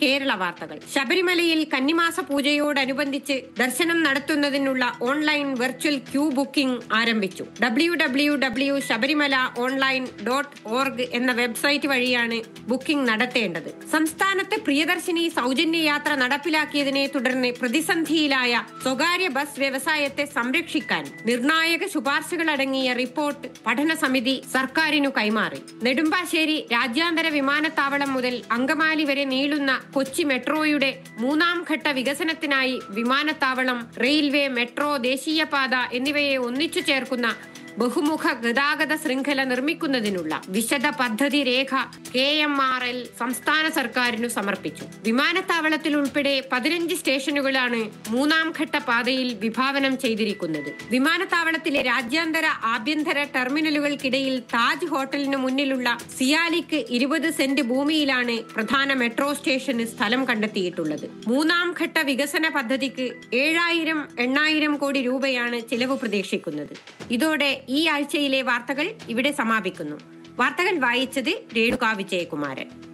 കേരള വാർത്തകൾ ശബരിമലയിൽ കന്നിമാസ പൂജയോടനുബന്ധിച്ച് ദർശനം നടത്തുന്നതിനുള്ള ഓൺലൈൻ വെർച്വൽ ക്യൂ ബുക്കിംഗ് ആരംഭിച്ചു W W W Sabarimala online dot org എന്ന വെബ്സൈറ്റ് വഴിയാണ് ബുക്കിംഗ് നടത്തേണ്ടത് സംസ്ഥാനത്ത് പ്രിയദർശിനി സൗജന്യ യാത്ര നടപ്പിലാക്കിയതിനെ തുടർന്ന് പ്രതിസന്ധിയിലായ സ്വകാര്യ ബസ് വ്യവസായത്തെ സംരക്ഷിക്കാൻ നിർണായക ശുപാർശകളടങ്ങിയ റിപ്പോർട്ട് പഠന സമിതി സർക്കാരിനു കൈമാറി നെടുമ്പാശ്ശേരി രാജ്യാന്തര വിമാനത്താവളം മുതൽ അങ്കമാലി വരെ നീളുന്ന കൊച്ചി മെട്രോയുടെ മൂന്നാം ഘട്ട വികസനത്തിനായി വിമാനത്താവളം റെയിൽവേ മെട്രോ ദേശീയപാത എന്നിവയെ ഒന്നിച്ചു ചേർക്കുന്ന ബഹുമുഖ ഗതാഗത ശൃംഖല നിർമ്മിക്കുന്നതിനുള്ള വിശദ പദ്ധതി രേഖ കെ എം ആർ എൽ സംസ്ഥാന സർക്കാരിനു സമർപ്പിച്ചു വിമാനത്താവളത്തിൽ ഉൾപ്പെടെ പതിനഞ്ച് സ്റ്റേഷനുകളാണ് മൂന്നാം ഘട്ട പാതയിൽ വിഭാവനം ചെയ്തിരിക്കുന്നത് വിമാനത്താവളത്തിലെ രാജ്യാന്തര ആഭ്യന്തര ടെർമിനലുകൾക്കിടയിൽ താജ് ഹോട്ടലിന് മുന്നിലുള്ള സിയാലിക്ക് ഇരുപത് സെന്റ് ഭൂമിയിലാണ് പ്രധാന മെട്രോ സ്റ്റേഷന് സ്ഥലം കണ്ടെത്തിയിട്ടുള്ളത് മൂന്നാം ഘട്ട വികസന പദ്ധതിക്ക് ഏഴായിരം എണ്ണായിരം കോടി രൂപയാണ് ചിലവ് പ്രതീക്ഷിക്കുന്നത് ഇതോടെ ഈ ആഴ്ചയിലെ വാർത്തകൾ ഇവിടെ സമാപിക്കുന്നു വാർത്തകൾ വായിച്ചത് രേണുക വിജയകുമാരൻ